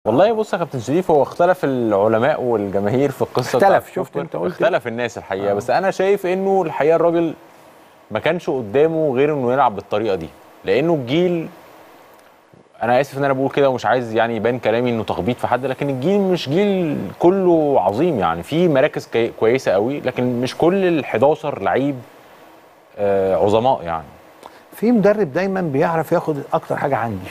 والله بص يا كابتن شريف هو اختلف العلماء والجماهير في القصه اختلف، بتاعت شفت كوبر. انت قلت اختلف الناس الحقيقه آه. بس انا شايف انه الحقيقه الراجل ما كانش قدامه غير انه يلعب بالطريقه دي لانه الجيل انا اسف ان انا بقول كده ومش عايز يعني يبان كلامي انه تخبيط في حد لكن الجيل مش جيل كله عظيم يعني في مراكز كي- كويسه قوي لكن مش كل ال 11 لعيب آه عظماء يعني في مدرب دايما بيعرف ياخد اكتر حاجه عندي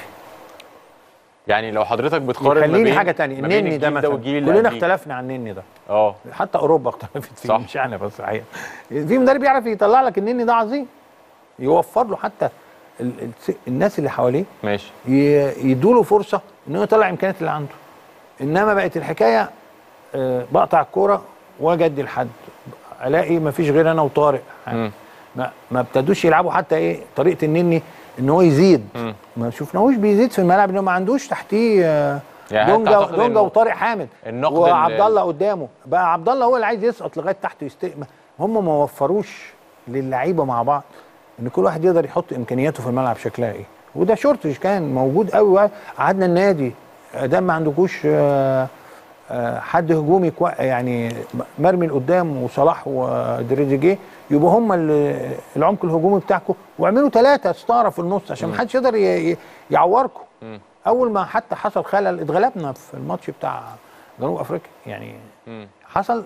يعني لو حضرتك بتقارن ما خليني بين- حاجه تانية ما بين النني ده الجيل مثلا والجيل اللي كلنا قبليه. اختلفنا عن النني ده اه حتى اوروبا اختلفت فيه صح. مش انا بس الحقيقه في مدرب يعرف يطلع لك النني ده عظيم يوفر له حتى ال ال الناس اللي حواليه ماشي يدوا له فرصه ان هو يطلع الامكانيات اللي عنده انما بقت الحكايه آه، بقطع الكوره واجدي لحد الاقي ما فيش غير انا وطارق مم. ما ما ابتدوش يلعبوا حتى ايه طريقه النني ان هو يزيد مم. ما شفناهوش بيزيد في الملعب انه ما عندوش تحتيه آه، يعني هل دونجا تعتقد دونجا إنه وطارق حامد النقد وعبد ال- الله قدامه بقى عبد الله هو اللي عايز يسقط لغايه تحت يستقبل هم ما وفروش للعيبه مع بعض ان كل واحد يقدر يحط امكانياته في الملعب شكلها ايه وده شورتج كان موجود قوي قعدنا النادي ادام ما عندكوش آه، آه، حد هجومي كوا يعني مرمي لقدام وصلاح ودريجيه يبقوا هم ال- العمق الهجومي بتاعكم واعملوا ثلاثه ستاره في النص عشان ما حدش يقدر ي- ي- يعوركم مم. اول ما حتى حصل خلل اتغلبنا في الماتش بتاع جنوب افريقيا يعني مم. حصل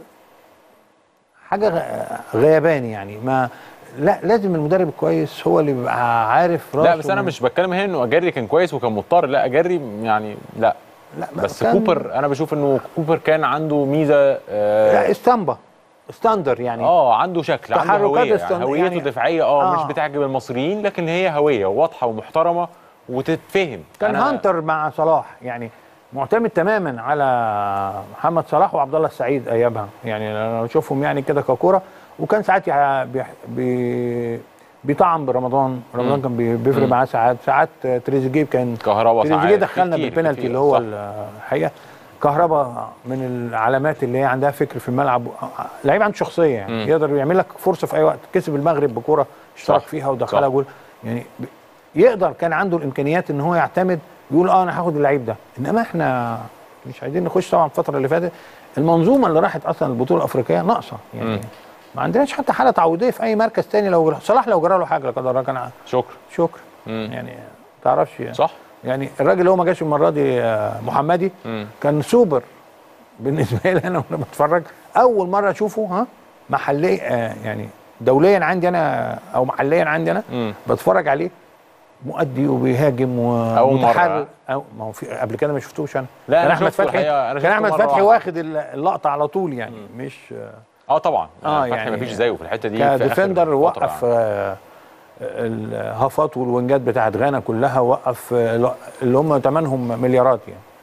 حاجه غ- غياباني يعني ما لا لازم المدرب الكويس هو اللي بيبقى عارف راسه لا بس انا من- مش بتكلم هنا انه اجري كان كويس وكان مضطر لا اجري يعني لا لا بس كان- كوبر انا بشوف انه كوبر كان عنده ميزه لا اه, اسطمبه ستاندر يعني آه عنده شكل عنده تحركات هويه استن- هويته يعني- دفاعيه اه, آه. مش بتعجب المصريين لكن هي هويه واضحه ومحترمه وتتفهم كان أنا- هانتر مع صلاح يعني معتمد تماما على محمد صلاح وعبد الله السعيد ايامها يعني انا بشوفهم يعني كده ككوره وكان ساعات يع- بيح- بي بيطعم برمضان رمضان مم. كان بي- بيفرق مم. معاه ساعات ساعات تريزيجيه كان كهربا تريزيجيه ساعات دخلنا كتير- بالبنالتي كتير. اللي هو صح. الحقيقه كهربا من العلامات اللي هي عندها فكر في الملعب لعيب عنده شخصيه يعني مم. يقدر يعمل لك فرصه في اي وقت كسب المغرب بكوره اشترك صح. فيها ودخلها صح. جول يعني ب- يقدر كان عنده الامكانيات ان هو يعتمد يقول اه انا هاخد اللعيب ده انما احنا مش عايزين نخش طبعا الفتره اللي فاتت المنظومه اللي راحت اصلا البطوله الافريقيه ناقصه يعني مم. ما عندناش حتى حاله تعويضيه في اي مركز تاني لو صلاح لو جرى له حاجه لا قدر الله كان ع- شكرا شكرا مم. يعني ما تعرفش يعني. صح يعني الراجل اللي هو ما جاش المره دي آه، محمدي مم. كان سوبر بالنسبه لي انا وانا بتفرج اول مره اشوفه ها محلي آه يعني دوليا عندي انا او محليا عندي انا مم. بتفرج عليه مؤدي وبيهاجم أول مرة. ومتحرك أو ما هو في قبل كده ما شفتوش انا لا، كان أنا احمد شفته فتحي الحقيقة، أنا كان شفته احمد مرة فتحي واحدة. واخد اللقطه على طول يعني مش اه طبعا آه، آه يعني يعني مفيش زيه في الحته دي في آخر كديفندر فترة وقف يعني. آه، الهافات والوينجات بتاعت غانا كلها وقف آه، اللي هم ثمنهم مليارات يعني